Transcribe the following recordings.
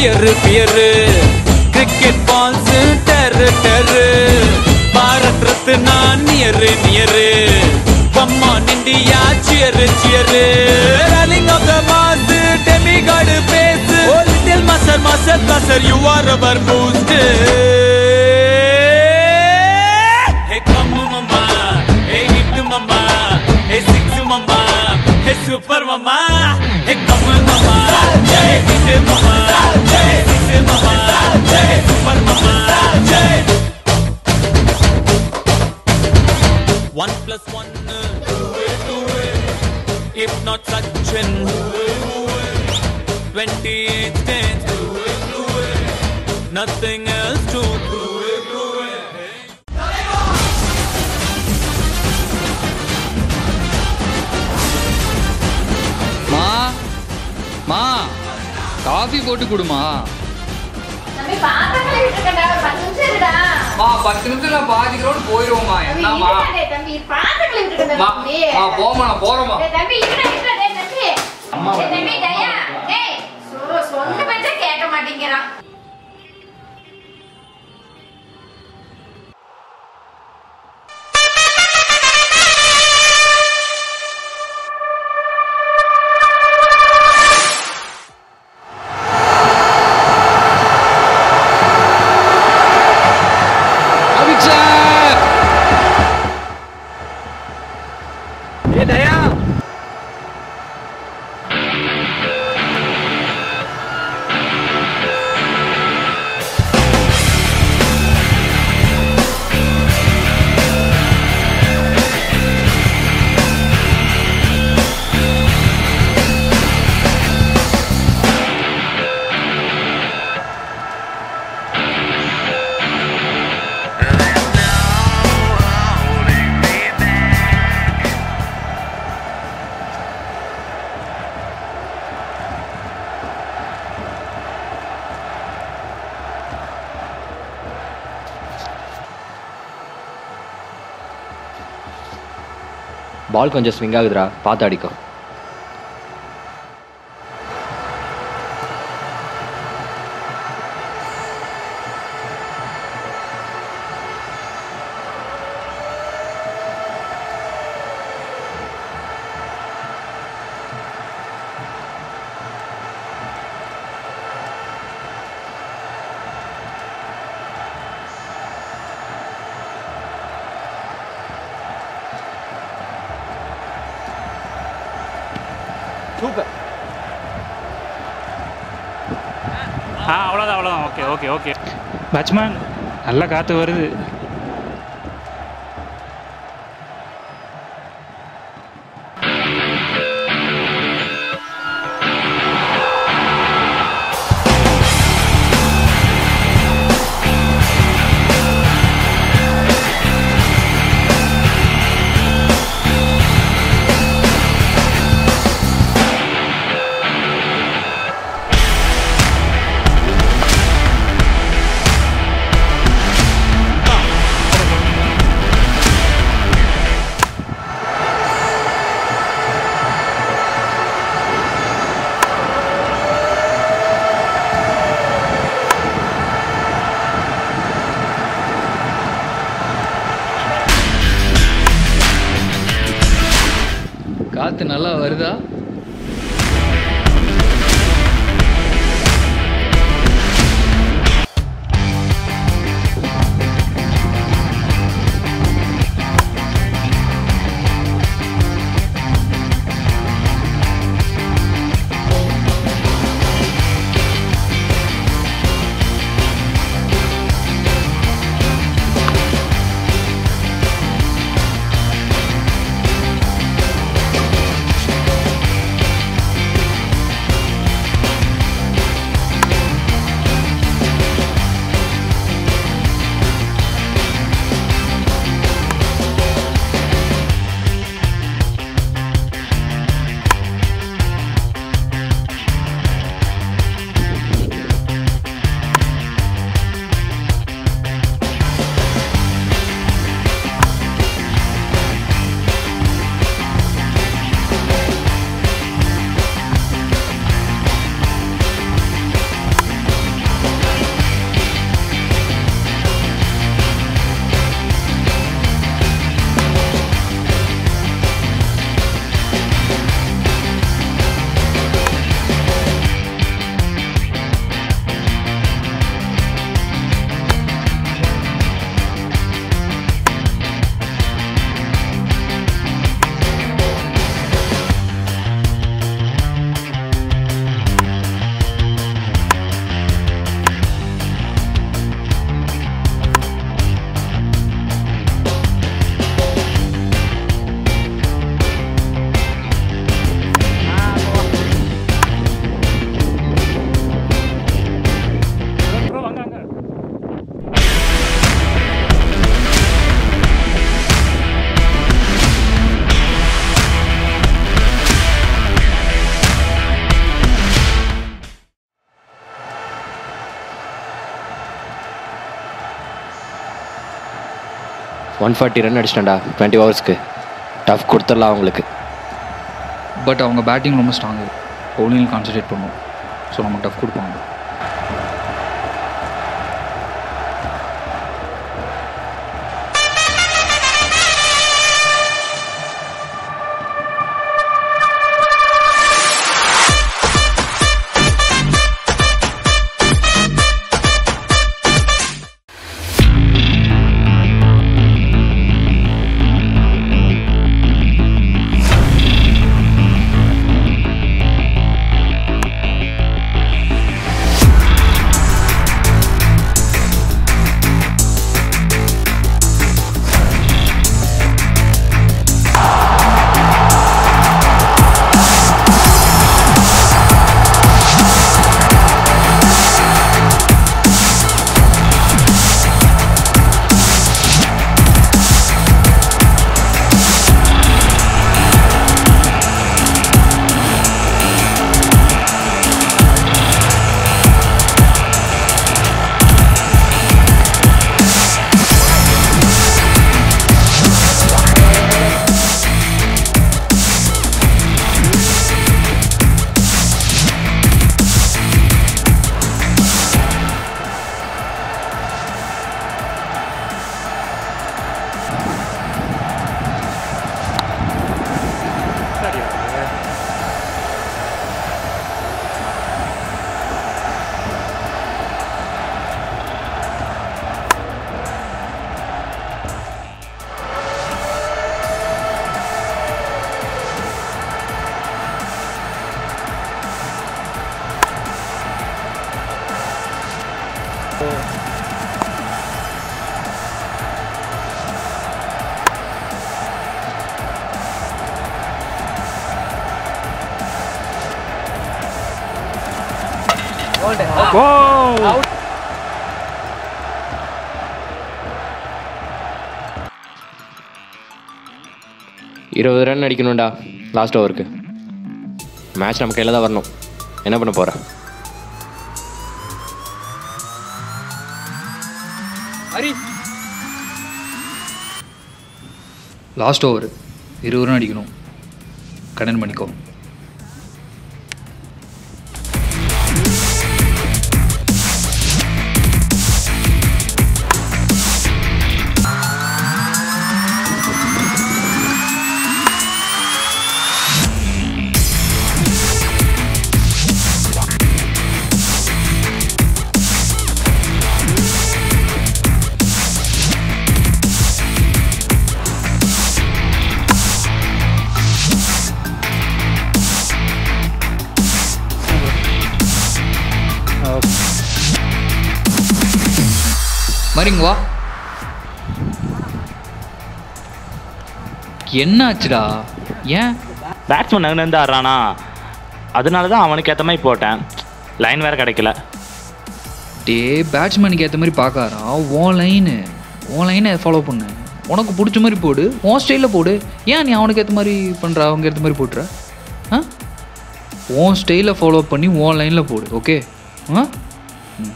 Beer beer cricket balls dare dare Bharat Ratna near near come on India cheer cheer running of the mass demigod face oh little master master master you are our boost hey come mama hey hit mama hey six mama hey super mama hey come mama hey hit mama hey six mama hey super mama One plus one, if not Sachin. Twenty-eight days, nothing else to do. மா மா coffee போட்டு கொடுமா தம்பி பாத்திரங்களை விட்டுருக்கேன்டா ஒரு பத்து நிமிஷம் இருடா மா பத்து நிமிஷத்துல பாதி கிரௌண்ட் போயிருவோமா தம்பி என்னம்மா இருடா டேய் தம்பி பாத்திரங்களை விட்டுருக்கேன்டா மா தம்பி மா போமா நான் போறோமா டேய் தம்பி இருடா இருடா டேய் தம்பி அம்மா டேய் தம்பி தயா டேய் சொ சொன்ன பேச்ச கேட்க மாட்டேங்கிறான் Abhik sir Hey, Daya! Ball கொஞ்சம் ஸ்விங் ஆகுதுடா பார்த்து அடிக்கோ ஆ அவ்வளோதான் அவ்வளோதான் ஓகே ஓகே ஓகே பேட்ச்மேன் நல்லா காற்று வருது காத்து நல்லா வருதா ஒன் ஃபார்ட்டி ரன் அடிச்சிட்டேன்டா டுவெண்ட்டி ஹவர்ஸ்க்கு டஃப் கொடுத்துடலாம் அவங்களுக்கு பட் அவங்க பேட்டிங் ரொம்ப ஸ்ட்ராங்கு பவுலிங் கான்சன்ட்ரேட் பண்ணும் ஸோ நமக்கு டஃப் கொடுப்பாங்க ஓ இருபது ரன் அடிக்கணும்டா லாஸ்ட் ஓவருக்கு மேட்ச் நம்ம கையில் தான் வரணும் என்ன பண்ண போகிற லாஸ்ட் ஓவர் இருபது ரன் அடிக்கணும் கடன் பண்ணிக்கோ மரிங்க வா என்ன ஆச்சுடா ஏன் பேட்ஸ்மேன் அங்கேருந்து ஆடுறானா அதனால தான் அவனுக்கு ஏற்ற மாதிரி போட்டேன் லைன் வேறு கிடைக்கல டே பேட்ஸ்மேனுக்கு ஏற்ற மாதிரி பார்க்காரா உன் லைனு உன் லைனை ஃபாலோ பண்ணு உனக்கு பிடிச்ச மாதிரி போடு உன் ஸ்டைலில் போடு ஏன் நீ அவனுக்கு ஏற்ற மாதிரி பண்ணுற அவங்க ஏற்ற மாதிரி போட்டுற ஆ உன் ஸ்டைலை ஃபாலோ பண்ணி உன் லைனில் போடு ஓகே ஆ ம்.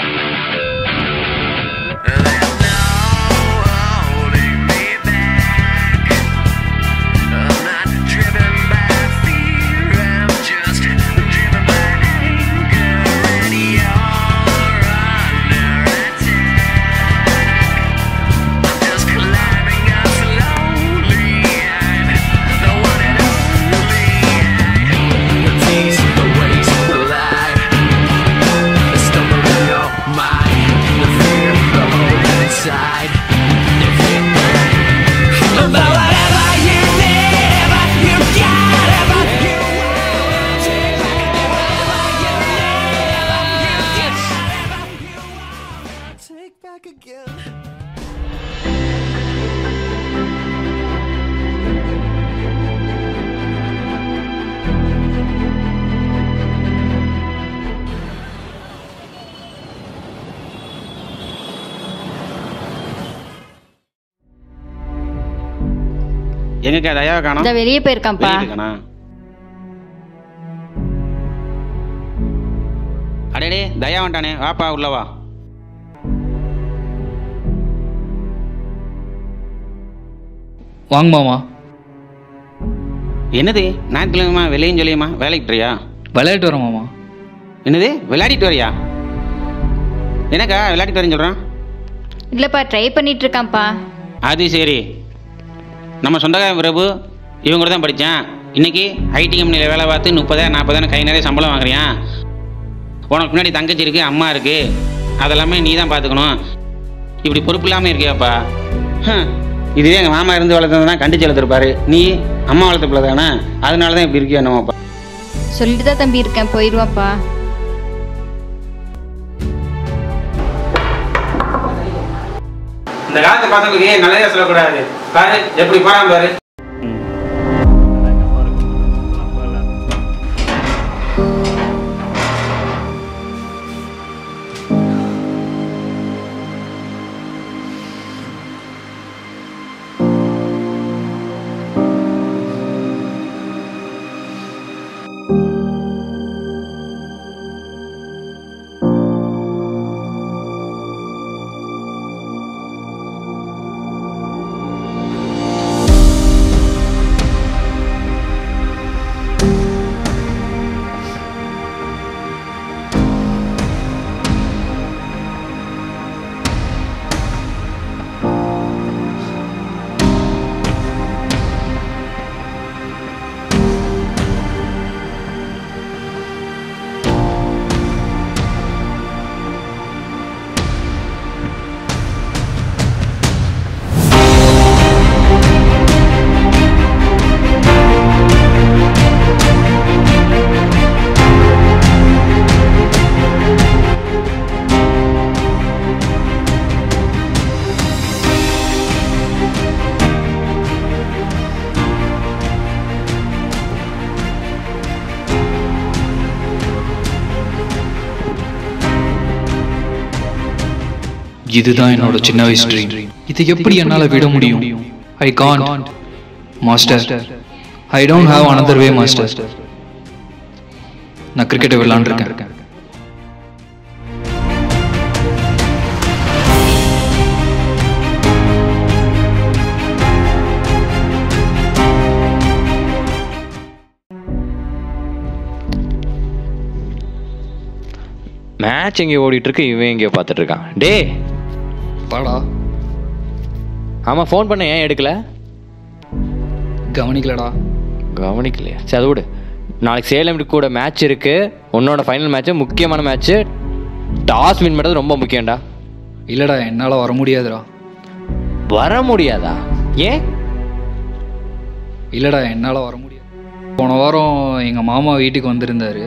holding me back. எங்க தயாவை காணோம் இந்த வெளியே போயிருக்கான்ப்பா வெளியே இருக்கானா அடேடே தயா வந்துட்டானே வாப்பா உள்ள வா வாங்க மாமா என்னது ஞாயிற்றுக்கிழமை வெளியும் சொல்லியுமா வேலைக்கு போறியா விளையாட்டு வரேன் மாமா என்னது விளையாடிட்டு வரியா என்னக்கா விளையாடிட்டு வரேன்னு சொல்கிறான் இல்லப்பா ட்ரை பண்ணிட்டு இருக்கான்ப்பா அது சரி நம்ம சொந்தக்காரன் பிரபு இவங்க கூட தான் படித்தேன் இன்னைக்கு ஐடி கம்பெனியில் வேலை பார்த்து முப்பதாயிரம் நாற்பதாயிரம் கை நிறைய சம்பளம் வாங்குறியான் உனக்கு முன்னாடி தங்கச்சி இருக்குது அம்மா இருக்குது அதெல்லாமே நீ தான் பார்த்துக்கணும் இப்படி பொறுப்பு இல்லாமல் இருக்கியாப்பா ஹம், இதுவே எங்கள் மாமா இருந்து வளர்த்ததுனா கண்டிச்சு வளர்த்துருப்பாரு நீ அம்மா வளர்த்த பிள்ளை தானே அதனால தான் இப்படி இருக்கியா என்னமாப்பா சொல்லிட்டு தான் தம்பி இருக்கேன் போயிடுவான்ப்பா இந்த காலத்து பசங்களுக்கு நல்லதே சொல்லக்கூடாது பாரு எப்படி போறான் பாரு இதுதான் என்னோட சின்ன வயசு ட்ரீம் இது எப்படி என்னால விட முடியும் I can't master I don't have another way master நான் கிரிக்கெட்டை விளாண்டுருக்கேன் மேட்ச் எங்கேயோ ஓடிட்டு இருக்கு இவன் எங்கேயோ பார்த்துட்டு இருக்கான் டே பாடா ஆமாம் ஃபோன் பண்ண ஏன் எடுக்கல கவனிக்கலடா கவனிக்கலையா சரி அது விடு நாளைக்கு சேலம் கூட மேட்ச் இருக்கு உன்னோட ஃபைனல் மேட்ச்சு முக்கியமான மேட்ச்சு டாஸ் வின் பண்ணுறது ரொம்ப முக்கியம்டா இல்லடா என்னால வர முடியாதுடா வர முடியாதா ஏன் இல்லடா என்னால வர முடியாது போன வாரம் எங்க மாமா வீட்டுக்கு வந்திருந்தாரு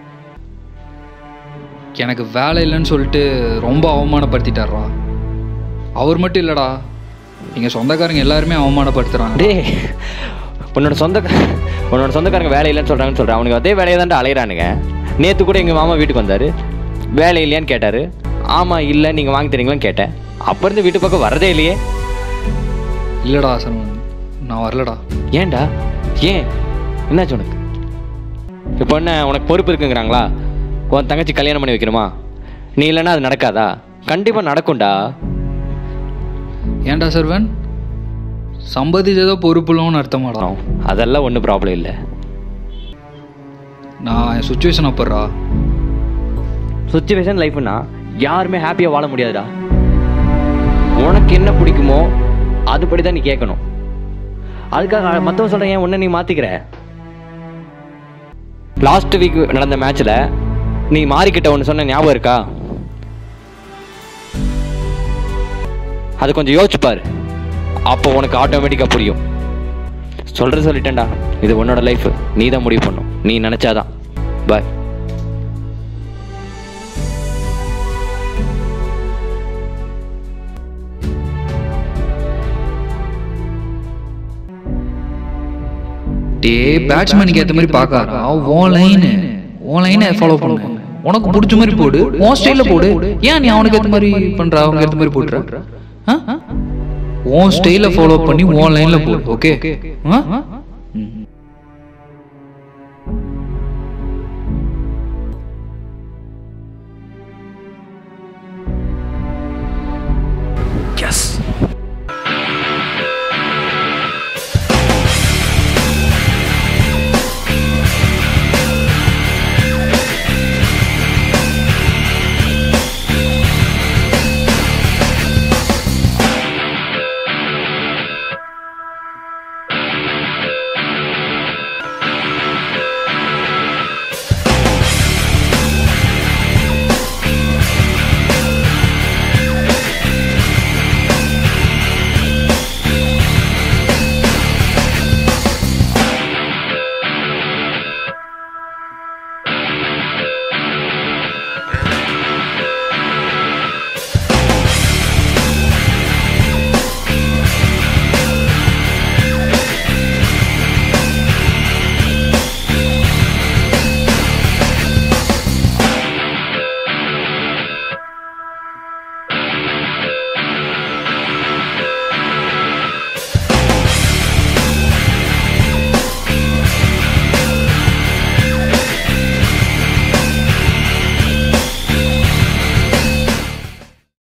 எனக்கு வேலை இல்லைன்னு சொல்லிட்டு ரொம்ப அவமானப்படுத்திட்டாரா அவர் மட்டும் இல்லடா எங்க சொந்தக்காரங்க எல்லாருமே அவமானப்படுத்துறாங்க டே உன்னோட சொந்த உன்னோட சொந்தக்காரங்க வேலை இல்லைன்னு சொல்கிறாங்கன்னு சொல்கிறேன் அவனுக்கு அதே வேலையை தான்டா அலையிறானுங்க நேற்று கூட எங்கள் மாமா வீட்டுக்கு வந்தார் வேலை இல்லையான்னு கேட்டார் ஆமாம் இல்லை நீங்கள் வாங்கி தரீங்களான்னு கேட்டேன் அப்போ இருந்து வீட்டு பக்கம் வரதே இல்லையே இல்லடா சரவணன் நான் வரலடா ஏன்டா ஏன் என்னாச்சு உனக்கு இப்போ என்ன உனக்கு பொறுப்பு இருக்குங்கிறாங்களா உன் தங்கச்சி கல்யாணம் பண்ணி வைக்கணுமா நீ இல்லைன்னா அது நடக்காதா கண்டிப்பாக நடக்கும்டா ஏன்டா சர்வன் சம்பாதிச்சதோ பொறுப்புலன்னு அர்த்தமாடா அதெல்லாம் ஒன்றும் ப்ராப்ளம் இல்லை நான் என் சுச்சுவேஷன் அப்புறா சுச்சுவேஷன் லைஃப்னா யாருமே ஹாப்பியாக வாழ முடியாதுடா உனக்கு என்ன பிடிக்குமோ அதுபடி தான் நீ கேட்கணும் அதுக்காக மற்றவங்க சொல்கிறேன் ஏன் ஒன்று நீ மாற்றிக்கிற லாஸ்ட் வீக் நடந்த மேட்ச்சில் நீ மாறிக்கிட்ட ஒன்று சொன்ன ஞாபகம் இருக்கா அது கொஞ்சம் யோசிச்சு பாரு அப்போ உனக்கு ஆட்டோமேட்டிக்காக புரியும் சொல்கிறது சொல்லிட்டேன்டா இது உன்னோட லைஃப் நீ தான் முடிவு பண்ணும் நீ நினச்சாதான் பாய் டே பேட்ஸ்மேனுக்கு ஏற்ற மாதிரி பார்க்காரா உன் லைனு உன் லைனை ஃபாலோ பண்ணு உனக்கு பிடிச்ச மாதிரி போடு உன் ஸ்டைலில் போடு ஏன் நீ அவனுக்கு ஏற்ற மாதிரி பண்ற அவங்க ஏற்ற மாதிரி போட்டுற ஆ? உன் ஸ்டைலை ஃபாலோ பண்ணி உன் லைனில் போடு ஓகே ஆ